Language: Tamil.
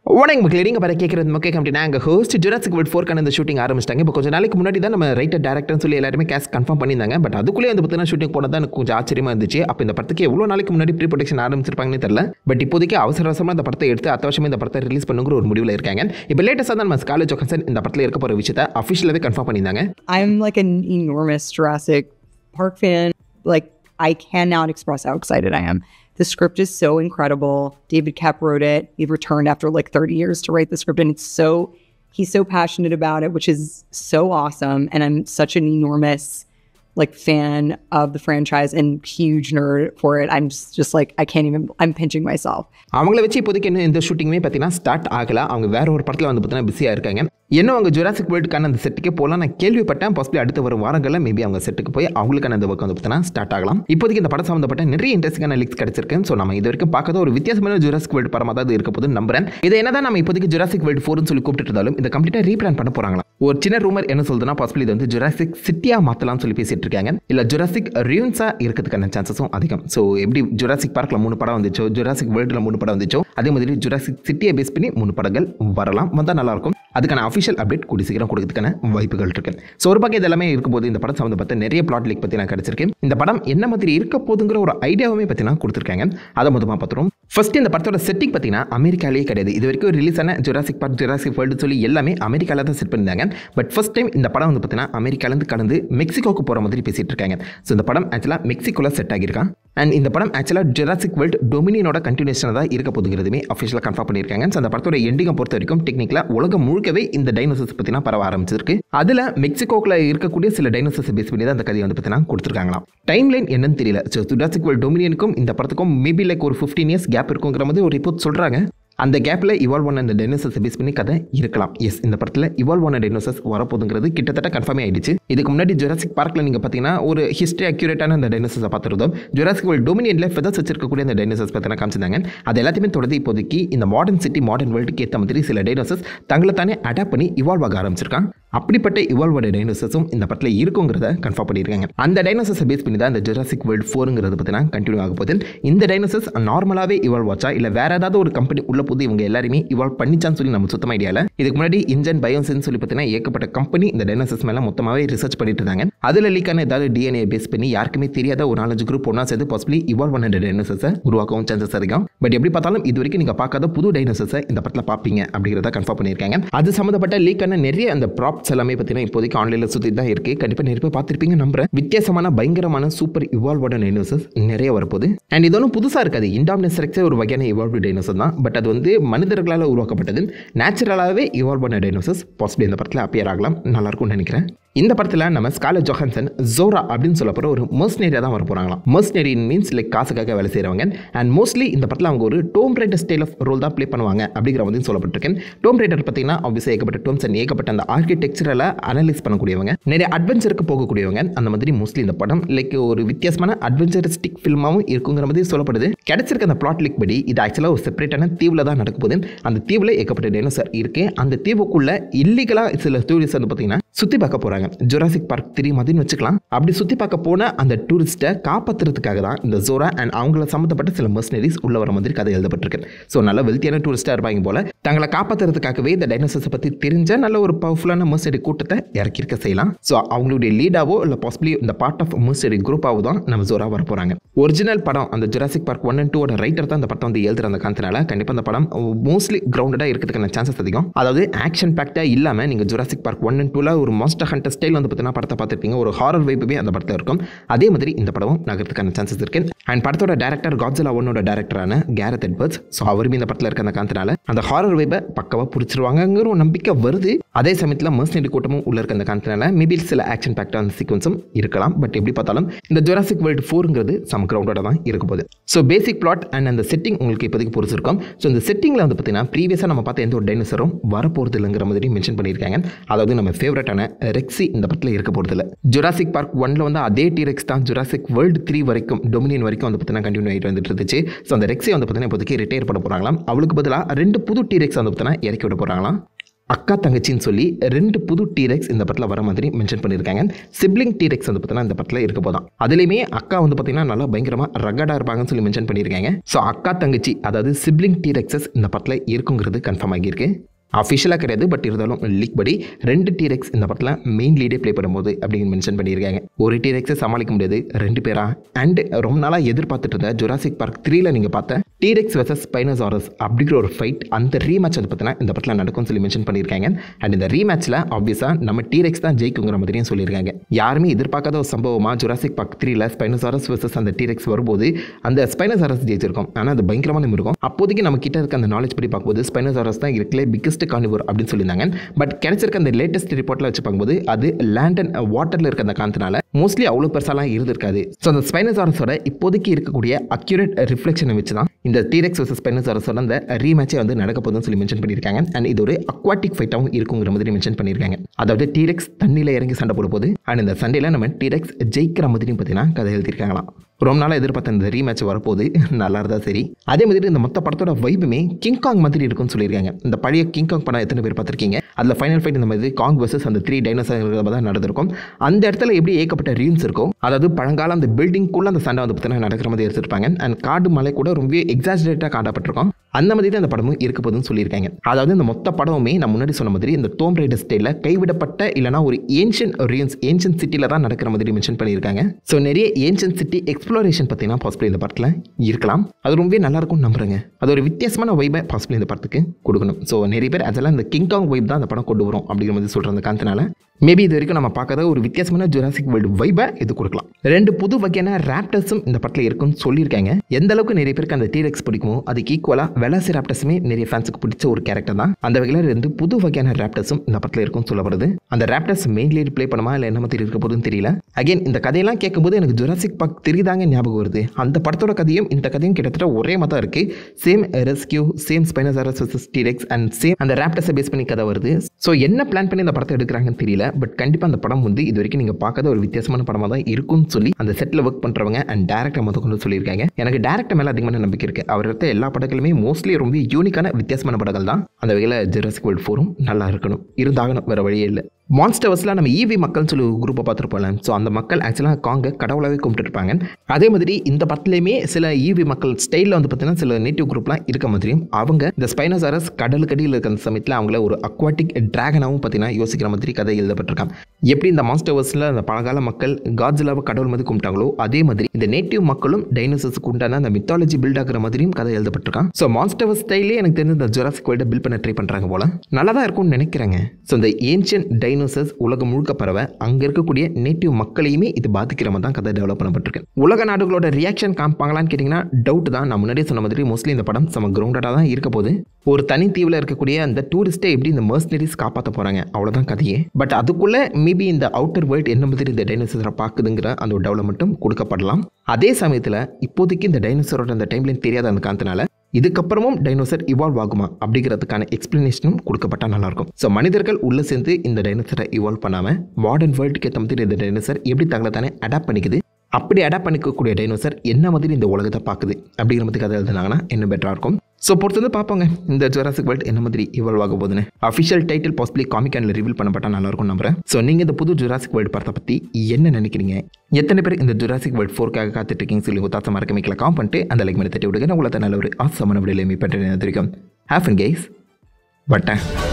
வணக்கம் மக்கள் நீங்கள் பாரு கேட்குறது மக்கள் அப்படின்னா எங்கள் ஹோஸ்ட் ஜுராசிக் வேர்ல்ட் ஃபோர்க்கான இந்த ஷூட்டிங் ஆரம்பிச்சிட்டாங்க இப்போ கொஞ்சம் நாளைக்கு முன்னாடி தான் நம்ம ரைட்டர் டேரக்டர்னு சொல்லி எல்லாருமே கேஸ் கன்ஃபார்ம் பண்ணியிருந்தாங்க பட் அதுக்குள்ளே வந்து பார்த்தீங்கன்னா ஷூட்டிங் போனது தான் எனக்கு கொஞ்சம் ஆச்சரியமாக இருந்துச்சு அப்போ இந்த படத்துக்கு எவ்வளோ நாளைக்கு முன்னாடி ப்ரீ ப்ரொடக்ஷன் ஆரம்பிச்சிருப்பாங்கன்னு தெரியல பட் இப்போதைக்கு அவசர அவசரமாக இந்த படத்தை எடுத்து அடுத்த வருஷமே இந்த படத்தை ரிலீஸ் பண்ணுங்கிற ஒரு முடிவில் இருக்காங்க இப்போ லேட்டஸ்ட்டாக தான் நம்ம ஸ்காலேஜ் ஜோகன்சன் இந்த படத்தில் இருக்க போகிற விஷயத்தை அஃபிஷியலாகவே கன்ஃபார்ம் பண்ணியிருந்தாங்க I'm like an enormous Jurassic Park fan. Like, I cannot express how excited I am. The script is so incredible. David Kep wrote it. He returned after like 30 years to write the script, and it's so, he's so passionate about it, which is so awesome. And I'm such an enormous like fan of the franchise and huge nerd for it. I'm just, just like I can't even. I'm pinching myself. அவங்கள வச்சு இப்போதைக்கு இன்னும் இந்த ஷூட்டிங்குமே பார்த்தீங்கன்னா ஸ்டார்ட் ஆகல அவங்க வேற ஒரு படத்தில் வந்து பார்த்தீங்கன்னா பிஸியாக இருக்காங்க இன்னும் அவங்க ஜுராசிக் வேர்ல்டுக்கான அந்த செட்டுக்கே போகலாம் நான் கேள்விப்பட்டேன் பாசிபிளி அடுத்த வரும் வாரங்களில் மேபி அவங்க செட்டுக்கு போய் அவங்களுக்கான அந்த ஒர்க் வந்து பார்த்தீங்கன்னா ஸ்டார்ட் ஆகலாம் இப்போதைக்கு இந்த படம் சம்மந்தப்பட்ட நிறைய இன்ட்ரெஸ்டிங்கான லிக்ஸ் கிடைச்சிருக்கு ஸோ நம்ம இது வரைக்கும் பார்க்காத ஒரு வித்தியாசமான ஜுராசிக் வேர்ல்டு படமாக தான் இது இருக்க போது நம்புறேன் இதை என்னதான் நம்ம இப்போதைக்கு ஜுராசிக் வேர்ல்டு ஃபோர்னு சொல்லி கூப்பிட்டு இருந்தாலும் இதை கம்ப்ளீட்டாக ரீபிளான் பண்ண போகிறாங்களா ஒரு சின்ன ரூமர் என்ன சொல்லுதுன்னா பாசிபிளி இது வந்து ஜுராசிக் சிட்டியாக மாற்றலாம்னு சொல்லி பேசிட்டு இருக்காங்க இல்லை ஜுராசிக் ரியூன்ஸாக இருக்கிறதுக்கான சான்சஸும் அதிகம் ஸோ எப்படி ஜுராசிக் பார்க்கில் மூணு படம் வந்துச்சோ ஜுராசிக் வேர்ல்டில் மூணு படம் வந்துச்சோ அதே மாதிரி ஜுராசிக் சிட்டியை பேஸ் பண்ணி மூணு படங்கள் வரலாம் வந்தால் நல்லாயிருக்கும் அதுக்கான அஃபிஷியல் அப்டேட் கூடி சீக்கிரம் கொடுக்கறதுக்கான வாய்ப்புகள் இருக்கு ஸோ ஒரு பக்கம் இதெல்லாமே இருக்கும்போது இந்த படம் சம்மந்தப்பட்ட நிறைய பிளாட் லீக் பற்றி நான் கிடச்சிருக்கேன் இந்த படம் என்ன மாதிரி இருக்க போதுங்கிற ஒரு ஐடியாவுமே பற்றி நான் கொடுத்துருக்காங்க அதை மொத்தமாக பார்த்துருவோம் ஃபர்ஸ்ட் இந்த படத்தோட செட்டிங் பார்த்தீங்கன்னா அமெரிக்காலேயே கிடையாது இது வரைக்கும் ரிலீஸ் ஆன ஜுராசிக் பார்க் ஜுராசிக் வேர்ல்டு சொல்லி எல்லாமே அமெரிக்காவில் தான் செட் பண்ணியிருந்தாங்க பட் ஃபர்ஸ்ட் டைம் இந்த படம் வந்து பார்த்தீங்கன்னா அமெரிக்காலேருந்து கடந்து மெக்சிகோக்கு போகிற மாதிரி பேசிட்டு இருக்காங்க ஸோ இந்த படம் ஆக்சுவலாக மெக்சிகோவில் செட் ஆகியிருக்கான் அண்ட் இந்த படம் ஆக்சுவலாக ஜெராசிக் வேர்ல்டு டொமினியனோட கண்டினியூஷனாக தான் இருக்க போதுங்கிறதுமே அஃபிஷியலாக கன்ஃபார்ம் பண்ணியிருக்காங்க ஸோ அந்த படத்தோட எண்டிங்கை பொறுத்த வரைக்கும் டெக்னிக்கலாக உலகம் முழுக்கவே இந்த டைனோசர்ஸ் பற்றினா பரவ ஆரம்பிச்சிருக்கு அதில் மெக்சிகோக்கில் இருக்கக்கூடிய சில டைனோசர்ஸ் பேஸ் பண்ணி தான் அந்த கதையை வந்து பார்த்தீங்கன்னா கொடுத்துருக்காங்களாம் டைம் லைன் என்னன்னு தெரியல ஸோ ஜுராசிக் வேர்ல்டு டொமினியனுக்கும் இந்த படத்துக்கும் மேபி லைக் ஒரு ஃபிஃப்டீன் இயர்ஸ் கேப் இருக்குங்கிற மாதிரி ஒரு ரிப்போர்ட் சொல்கிறாங்க அந்த கேப்பில் இவால்வ் ஆன அந்த டைனோசர்ஸ் பேஸ் பண்ணி கதை இருக்கலாம் எஸ் இந்த படத்தில் இவால்வ் ஆன டைனோசர்ஸ் வரப்போதுங்கிறது கிட்டத்தட்ட கன்ஃபார்மே ஆயிடுச்சு இதுக்கு முன்னாடி ஜுராசிக் பார்க்கில் நீங்கள் பார்த்தீங்கன்னா ஒரு ஹிஸ்ட்ரி அக்யூரேட்டான அந்த டைனோசர்ஸை பார்த்துருந்தோம் ஜுராசிக் வேர்ல்டு டொமினியனில் ஃபெதர்ஸ் வச்சிருக்கக்கூடிய அந்த டைனோசர்ஸ் பார்த்தீங்கன்னா காமிச்சிருந்தாங்க அது எல்லாத்தையுமே தொடர்ந்து இப்போதைக்கு இந்த மாடர்ன் சிட்டி மாடர்ன் வேர்ல்டுக்கு ஏற்ற மாதிரி சில டைனோசர்ஸ் தங்களை தானே அடாப்ட் பண்ணி இவால்வ் ஆக ஆரம்பிச்சிருக்காங்க அப்படிப்பட்ட இவால்வ் ஆன டைனோசர்ஸும் இந்த படத்தில் இருக்குங்கிறத கன்ஃபார்ம் பண்ணியிருக்காங்க அந்த டைனோசர்ஸை பேஸ் பண்ணி தான் இந்த ஜுராசிக் வேர்ல்டு ஃபோருங்கிறது பார்த்தீங்கன்னா கண்டினியூ ஆக போகுது இந்த டைனோசர்ஸ் நார்மலாகவே இவால்வ் ஆச்சா இல்லை வேற ஏதாவது ஒரு கம்பெனி உள்ள போது இவங்க எல்லாருமே இவால்வ் பண்ணிச்சான்னு சொல்லி நம்ம சுத்தமாக ஐடியாவில் இதுக்கு முன்னாடி இன்ஜன் பயோசின்னு சொல்லி பார்த்தீங்கன்னா ஏகப்பட்ட கம்பெனி இந்த டைனோசர்ஸ் மேலே மொத்தமாகவே ரிசர்ச் பண்ணிட்டு இருந்தாங்க அதில் லீக்கான ஏதாவது டிஎன்ஏ பேஸ் பண்ணி யாருக்குமே தெரியாத ஒரு நாலஞ்சு குரூப் ஒன்றா சேர்ந்து பாசிபிளி இவால்வ் பண்ண டைனோசர்ஸை உருவாக்கவும் சான்சஸ் அதிகம் பட் எப்படி பார்த்தாலும் இது வரைக்கும் நீங்கள் பார்க்காத புது டைனோசர்ஸை இந்த படத்தில் பார்ப்பீங்க அப்படிங்கிறத கன்ஃபார்ம் பண்ணியிருக்காங்க அது சம்மந்தப்பட்ட லீக்கான நிறைய அந்த ப்ராப்ஸ் எல்லாமே பார்த்தீங்கன்னா இப்போதைக்கு ஆன்லைனில் சுற்றி தான் இருக்குது கண்டிப்பாக நிறைய பேர் பார்த்துருப்பீங்க நம்புறேன் வித்தியாசமான பயங்கரமான சூப்பர் இவால்வ்டு டைனோசர்ஸ் நிறைய வரப்போகுது அண்ட் இது ஒன்றும் புதுசாக இருக்காது இண்டாமினஸ் ரெக்ஸே ஒரு வகையான இவால்வ்டு டைனோசர் தான் பட் அது வந்து மனிதர்களால் உருவாக்கப்பட்டது நேச்சுரலாகவே இவால்வ் பண்ண டைனோசர்ஸ் பாசிபிள் இந்த படத்தில் அப்பியர் ஆகலாம் நல்லாயிருக்கும்னு நினைக்கிறேன் இந்த படத்தில் நம்ம ஸ்காலர் ஜோஹன்சன் ஜோரா அப்படின்னு சொல்ல போகிற ஒரு மர்ஸ்னேரியாக தான் வர போகிறாங்களாம் மர்ஸ்னேரி மீன்ஸ் லைக் காசுக்காக வேலை செய்கிறவங்க அண்ட் மோஸ்ட்லி இந்த படத்தில் அவங்க ஒரு Tomb Raider style of role தான் ப்ளே பண்ணுவாங்க அப்படிங்கிற வந்து சொல்லப்பட்டிருக்கேன் டோம் ரைடர் பார்த்தீங்கன்னா ஆப்வியஸாக ஏகப்பட்ட டோம்ஸ் அண்ட் ஏகப்பட்ட அந்த ஆர்கிடெக்சரில் அனலைஸ் பண்ணக்கூடியவங்க நிறைய அட்வென்ச்சருக்கு போகக்கூடியவங்க அந்த மாதிரி மோஸ்ட்லி இந்த படம் லைக் ஒரு வித்தியாசமான அட்வென்ச்சரிஸ்டிக் ஃபில்மாகவும் இருக்குங்கிற மாதிரி சொல்லப்படுது கிடைச்சிருக்க அந்த பிளாட் லிக் படி இது ஆக்சுவலாக ஒரு செப்பரேட்டான தீவில் தான் நடக்க போகுது அந்த தீவில் ஏகப்பட்ட டைனோசர் இருக்கு அந்த தீவுக்குள்ள இல்லீகலாக சில டூரிஸ்ட் வந்து பார்த்தீங்கன்னா சுற்றி பார்க்க போகிறாங்க ஜொராசிக் பார்க் தெரியும் அதுன்னு வச்சுக்கலாம் அப்படி சுற்றி பார்க்க போன அந்த டூரிஸ்ட்டை காப்பாற்றுறதுக்காக தான் இந்த ஜோரா அண்ட் அவங்கள சம்மந்தப்பட்ட சில மர்சனரிஸ் உள்ள வர மாதிரி கதை எழுதப்பட்டிருக்கு ஸோ நல்ல வெல்த்தியான டூரிஸ்ட்டாக இருப்பாங்க போல தங்களை காப்பாற்றுறதுக்காகவே இந்த டைனோசர்ஸை பற்றி தெரிஞ்ச நல்ல ஒரு பவர்ஃபுல்லான மர்சனரி கூட்டத்தை இறக்கிருக்க செய்யலாம் ஸோ அவங்களுடைய லீடாவோ இல்லை பாசிபிளி இந்த பார்ட் ஆஃப் மர்சனரி குரூப்பாவோ தான் நம்ம ஜோரா வர போகிறாங்க ஒரிஜினல் படம் அந்த ஜுராசிக் பார்க் ஒன் அண்ட் டூவோட ரைட்டர் தான் அந்த படத்தை வந்து எழுதுற அந்த காரணத்தினால கண்டிப்பாக அந்த படம் மோஸ்ட்லி கிரவுண்டடாக இருக்கிறதுக்கான சான்சஸ் அதிகம் அதாவது ஆக்ஷன் பேக்டாக இல்லாமல் நீங்கள் ஜுராசிக் பார்க் ஒன் அண்ட் டூவில் ஒரு மாஸ்டர் ஹண்டர் ஸ்டைல் வந்து பார்த்தீங்கன்னா படத்தை பார்த்துருப்பீங்க ஒரு ஹாரர் வைப்புமே அந்த படத்தில் இருக்கும் அதே மாதிரி இந்த படமும் நகரத்துக்கான சான்சஸ் இருக்கு அண்ட் படத்தோட டேரக்டர் காட்ஸிலா ஒன்னோட டேரக்டரான கேரத் எட்வர்ட்ஸ் ஸோ அவருமே இந்த படத்தில் இருக்க அந்த காரணத்தினால அந்த ஹாரர் வைப்பை பக்கவாக பிடிச்சிருவாங்கங்கிற ஒரு நம்பிக்கை வருது அதே சமயத்தில் மர்சனரி கூட்டமும் உள்ள இருக்க அந்த காரணத்தினால மேபி சில ஆக்ஷன் பேக்டான சீக்வன்ஸும் இருக்கலாம் பட் எப்படி பார்த்தாலும் இந்த ஜொராசிக் வேர்ல்டு ஃபோருங்கிறது சம் கிரவுண்டோட தான் இருக்க போகுது ஸோ பேசிக் பிளாட் அண்ட் அந்த செட்டிங் உங்களுக்கு இப்போதைக்கு பொறுத்திருக்கும் ஸோ இந்த செட்டிங்கில் வந்து பார்த்தீங்கன்னா ப்ரீவியஸாக நம்ம பார்த்த எந்த ஒரு டைனோசரும் வரப்போகிறது இல்லைங்கிற மாதிரி மென்ஷன் பண்ணியிருக்காங்க அதாவது நம்ம ஃபேவரட்டான ரெக்ஸி இந்த படத்தில் இருக்க போகிறது இல்லை ஜுராசிக் பார்க் ஒன்ல வந்து அதே டீரெக்ஸ் தான் ஜுராசிக் வேர்ல்டு த்ரீ வரைக்கும் டொமினியன் வரைக்கும் வந்து பார்த்தீங்கன்னா கண்டினியூ ஆகிட்டு வந்துட்டு இருந்துச்சு ஸோ அந்த ரெக்ஸை வந்து பார்த்தீங்கன்னா இப்போதைக்கு ரிட்டையர் பண்ண போகிறாங்களாம் அவளுக்கு பதிலாக ரெண்டு புது டீரெக்ஸ் வந்து பார்த்தீங்கன்னா இறக்கி விட போகிறாங்களாம் அக்கா தங்கச்சின்னு சொல்லி ரெண்டு புது டீரெக்ஸ் இந்த படத்தில் வர மாதிரி மென்ஷன் பண்ணியிருக்காங்க சிப்ளிங் டீரெக்ஸ் வந்து பார்த்தீங்கன்னா இந்த படத்தில் இருக்க போதான் அதுலேயுமே அக்கா வந்து பார்த்தீங்கன்னா நல்லா பயங்கரமாக ரகடாக இருப்பாங்கன்னு சொல்லி மென்ஷன் பண்ணியிருக்காங்க ஸோ அக்கா தங்கச்சி அதாவது சிப்ளிங் டீரெக்ஸஸ் இந்த படத்தில் இருக்குங்கிறது கன்ஃபார்ம் ஆகியிருக்கு அஃபிஷியலாக கிடையாது பட் இருந்தாலும் லீக் படி ரெண்டு டீரெக்ஸ் இந்த படத்தில் மெயின் லீடே ப்ளே பண்ணும்போது அப்படின்னு மென்ஷன் பண்ணியிருக்காங்க ஒரு டீரெக்ஸை சமாளிக்க முடியாது ரெண்டு பேரா அண்ட் ரொம்ப நாளாக எதிர்பார்த்துட்டு இருந்த ஜுராசிக் பார்க் த்ரீல நீங்கள் பார்த்த டீரெக்ஸ் வெர்சஸ் ஸ்பைனோசாரஸ் அப்படிங்கிற ஒரு ஃபைட் அந்த ரீமேட்ச் வந்து பார்த்தீங்கன்னா இந்த படத்தில் நடக்கும்னு சொல்லி மென்ஷன் பண்ணியிருக்காங்க அண்ட் இந்த ரீமேட்ச்சில் ஆப்வியஸாக நம்ம டீரெக்ஸ் தான் ஜெயிக்குங்கிற மாதிரியும் சொல்லியிருக்காங்க யாருமே எதிர்பார்க்காத ஒரு சம்பவமாக ஜுராசிக் பார்க் த்ரீல ஸ்பைனோசாரஸ் வெர்சஸ் அந்த டீரெக்ஸ் வரும்போது அந்த ஸ்பைனோசாரஸ் ஜெயிச்சிருக்கும் ஆனால் அது பயங்கரமான இருக்கும் அப்போதைக்கு நம்ம கிட்ட இருக்க அந்த நாலேஜ் படி பார்க்கும்போது ஸ்பைனோசாரஸ் தான் இருக்கலே பிக்கஸ்ட் கார்னிவர் அப்படின்னு சொல்லியிருந்தாங்க பட் கிடைச்சிருக்க அந்த லேட்டஸ்ட் ரிப்போர்ட்டில் வச்சு பார்க்கும்போது அது லேண்ட் அண்ட் வாட்டரில் இருக்க அந்த காந்தனால மோஸ்ட்லி அவ்வளோ பெருசாலாம் இருந்திருக்காது ஸோ அந்த ஸ்பைனோசாரஸோட இப்போதைக்கு இருக்கக்கூடிய அக்யூரேட் ரிஃப்ளெக்ஷனை வச்சு தான் இந்த டீரெக்ஸ் வர்சஸ் ஸ்பைனோசாரஸோட அந்த ரீமேட்சே வந்து நடக்க போகுதுன்னு சொல்லி மென்ஷன் பண்ணியிருக்காங்க அண்ட் இது ஒரு அக்வாட்டிக் ஃபைட்டாகவும் இருக்குங்கிற மாதிரி மென்ஷன் பண்ணியிருக்காங்க அதாவது டீரெக்ஸ் தண்ணியில் இறங்கி சண்டை போட போகுது அண்ட் இந்த சண்டையில் நம்ம டீரெக்ஸ் ஜெயிக்கிற மாதிரியும் பார்த்தீங்கன்னா கதை எழுதியிருக்காங்களாம் ரொம்ப நாளாக எதிர்பார்த்த இந்த ரீமேட்ச் வரப்போகுது நல்லா இருந்தால் சரி அதே மாதிரி இந்த மொத்த படத்தோட வைபுமே கிங்காங் மாதிரி இருக்கும்னு சொல்லியிருக்காங்க இந்த பழைய கிங்காங் படம் எத்தனை பேர் பார்த்துருக்கீங்க அதில் ஃபைனல் ஃபைட் இந்த மாதிரி காங் வர்சஸ் அந்த த்ரீ டைனோசர் தான் நடந்திருக்கும் அந்த இடத்துல எப்படி ஏகப்பட்ட ரீல்ஸ் இருக்கும் அதாவது பழங்கால அந்த பில்டிங்குள்ளே அந்த சண்டை வந்து பார்த்தீங்கன்னா நடக்கிற மாதிரி எடுத்துருப்பாங்க அண்ட் காடு மலை கூட ரொம்ப எக்ஸாஜரேட்டாக காட்டப்பட்டிருக்கும் அந்த மாதிரி தான் இந்த படமும் இருக்க போகுதுன்னு சொல்லியிருக்காங்க அதாவது இந்த மொத்த படமுமே நான் முன்னாடி சொன்ன மாதிரி இந்த டோம் ரைடர் ஸ்டைலில் கைவிடப்பட்ட இல்லைனா ஒரு ஏன்ஷியன் ரீன்ஸ் ஏன்ஷியன் சிட்டியில் தான் நடக்கிற மாதிரி மென்ஷன் பண்ணியிருக்காங்க ஸோ நிறைய ஏன்ஷியன் சிட்டி எக்ஸ்ப்ளோரேஷன் பார்த்தீங்கன்னா பாசிபிள் இந்த படத்தில் இருக்கலாம் அது ரொம்பவே நல்லா இருக்கும்னு நம்புறேங்க அது ஒரு வித்தியாசமான வைபை பாசிபிள் இந்த படத்துக்கு கொடுக்கணும் ஸோ நிறைய பேர் அதெல்லாம் இந்த கிங்காங் வைப் தான் அந்த படம் கொண்டு வரும் அப்படிங்கிற மாதிரி சொல்கிற அந்த காரணத்தினால மேபி இது வரைக்கும் நம்ம பார்க்காத ஒரு வித்தியாசமான ஜுராசிக் வேர்ல்டு வைபை இது கொடுக்கலாம் ரெண்டு புது வகையான ரேப்டர்ஸும் இந்த படத்தில் இருக்குன்னு சொல்லியிருக்காங்க எந்த அளவுக்கு நிறைய பேருக்கு அந்த டீரெக்ஸ் பிடிக்குமோ அதுக்கு ஈக்குவலாக வெலாசி ராப்டர்ஸுமே நிறைய ஃபேன்ஸுக்கு பிடிச்ச ஒரு கேரக்டர் தான் அந்த வகையில் ரெண்டு புது வகையான ரேப்டர்ஸும் இந்த படத்தில் இருக்கும்னு சொல்லப்படுது அந்த ரேப்டர்ஸ் மெயின் லீட் ப்ளே பண்ணுமா இல்லை என்ன மாதிரி இருக்க போதுன்னு தெரியல அகைன் இந்த கதையெல்லாம் கேட்கும்போது எனக்கு ஜுராசிக் பார்க் தெரியுதாங்க ஞாபகம் வருது அந்த படத்தோட கதையும் இந்த கதையும் கிட்டத்தட்ட ஒரே மாதிரி தான் இருக்கு same rescue same spinosaurus versus T rex and same அந்த ரேப்டர்ஸை பேஸ் பண்ணி கதை வருது ஸோ என்ன பிளான் பண்ணி இந்த படத்தை எடுக்கிறாங்கன்னு தெரியல பட் கண்டிப்பாக அந்த படம் வந்து இது வரைக்கும் நீங்கள் பார்க்காத ஒரு வித்தியாசமான படமாக தான் இருக்கும்னு சொல்லி அந்த செட்டில் ஒர்க் பண்ணுறவங்க அண்ட் டேரக்டர் மொத்தம் கொண்டு சொல்லியிருக்காங்க எனக்கு டேரக்டர் மேலே அதிகமான நம்பிக்கை இருக்குது அவர் எடுத்த எல்லா படங்களுமே மோஸ்ட்லி ரொம்ப யூனிக்கான வித்தியாசமான படங்கள் தான் அந்த வகையில் ஜெராசிக் வேர்ல்ட் ஃபோரும் நல்லா இருக்கணும் இருந்தாகணும் வேறு வழியே இல்லை மான்ஸ்டர்ஸில் நம்ம ஈவி மக்கள்னு சொல்லி ஒரு குரூப்பை பார்த்துருப்போம்ல ஸோ அந்த மக்கள் ஆக்சுவலாக காங்க கடவுளாகவே கும்பிட்டுருப்பாங்க அதே மாதிரி இந்த படத்துலையுமே சில ஈவி மக்கள் ஸ்டைலில் வந்து பார்த்தீங்கன்னா சில நேட்டிவ் குரூப்லாம் இருக்க மாதிரியும் அவங்க இந்த ஸ்பைனோசாரஸ் கடலுக்கடியில் இருக்கிற அந்த சமயத்தில் அவங்கள ஒரு அக்வாட்டிக் டிராகனாகவும் பார்த்தீங்கன்னா யோசிக்கிற மாதிரி கதை எழுதப்பட்டிருக்காங்க எப்படி இந்த மான்ஸ்டர்ஸில் அந்த பழங்கால மக்கள் காட்ஜிலாவை கடவுள் மாதிரி கும்பிட்டாங்களோ அதே மாதிரி இந்த நேட்டிவ் மக்களும் டைனோசர்ஸுக்கு உண்டான அந்த மித்தாலஜி பில்ட் ஆகிற மாதிரியும் கதை எழுதப்பட்டிருக்கான் ஸோ மான்ஸ்டர் ஸ்டைலே எனக்கு தெரிஞ்ச இந்த ஜொராசிக் வேர்ல்டை பில்ட் பண்ண ட்ரை பண்ணுறாங்க போல நல்லா தான் இருக்கும்னு நினைக்கிறேங்க ஸோ இந்த ஏன்ஷியன் டைனோசர்ஸ் உலகம் முழுக்க பரவ அங்கே இருக்கக்கூடிய நேட்டிவ் மக்களையுமே இது பாதிக்கிற மாதிரி தான் கதை டெவலப் பண்ணப்பட்டிருக்கு உலக நாடுகளோட ரியாக்ஷன் காமிப்பாங்களான்னு கேட்டிங்கன்னா டவுட் தான் நான் முன்னாடியே சொன்ன மாதிரி மோஸ்ட்லி இந்த படம் செம கிரவுண்டடாக தான் இருக்க போகுது ஒரு தனி தீவில் இருக்கக்கூடிய அந்த டூரிஸ்ட்டை எப்படி இந்த மர்சனரிஸ் காப்பாற்ற போகிறாங்க அவ்வளோதான் கதையே பட் அதுக்குள்ளே மேபி இந்த அவுட்டர் வேர்ல்ட் என்ன மாதிரி இந்த டைனோசரை பார்க்குதுங்கிற அந்த ஒரு டெவலப்மெண்ட்டும் கொடுக்கப்படலாம் அதே சமயத்தில் இப்போதைக்கு இந்த டைனோசரோட அந்த டைம்லைன் தெரியாத அந்த காரணத்தினால இதுக்கப்புறமும் டைனோசர் இவால்வ் ஆகுமா அப்படிங்கிறதுக்கான எக்ஸ்பிளனேஷனும் கொடுக்கப்பட்டா நல்லாயிருக்கும் ஸோ மனிதர்கள் உள்ளே சேர்ந்து இந்த டைனோசரை இவால்வ் பண்ணாமல் மாடர்ன் வேர்ல்டுக்கு ஏற்ற மாதிரி இந்த டைனோசர் எப்படி தங்களை தானே அடாப்ட் பண்ணிக்குது அப்படி அடாப்ட் பண்ணிக்கக்கூடிய டைனோசர் என்ன மாதிரி இந்த உலகத்தை பார்க்குது அப்படிங்கிற மாதிரி கதை எழுதுனாங்கன்னா இன்னும் பெட்டராக இருக்கும் ஸோ பொறுத்து வந்து பார்ப்போங்க இந்த ஜுராசிக் வேர்ல்ட் என்ன மாதிரி இவால்வ் ஆக போகுதுன்னு official title possibly comic until reveal பண்ணப்பட்டால் நல்லாயிருக்கும் நம்புறேன் ஸோ நீங்கள் இந்த புது ஜுராசிக் வேர்ல்டு படத்தை பற்றி என்ன நினைக்கிறீங்க எத்தனை பேர் இந்த ஜுராசிக் வேர்ல்ட் ஃபோர்க்காக காத்துட்டு இருக்கீங்க சொல்லி உத்தாசம் மறக்க மிக்கல காம் பண்ணிட்டு அந்த லைக் பண்ணி தட்டி விடுங்க நான் உங்களை நல்ல ஒரு ஆசமான விடையில மீ பண்ணுறேன் தெரிவிக்கும் ஹேஃப் அண்ட் கேஸ் பட்டேன்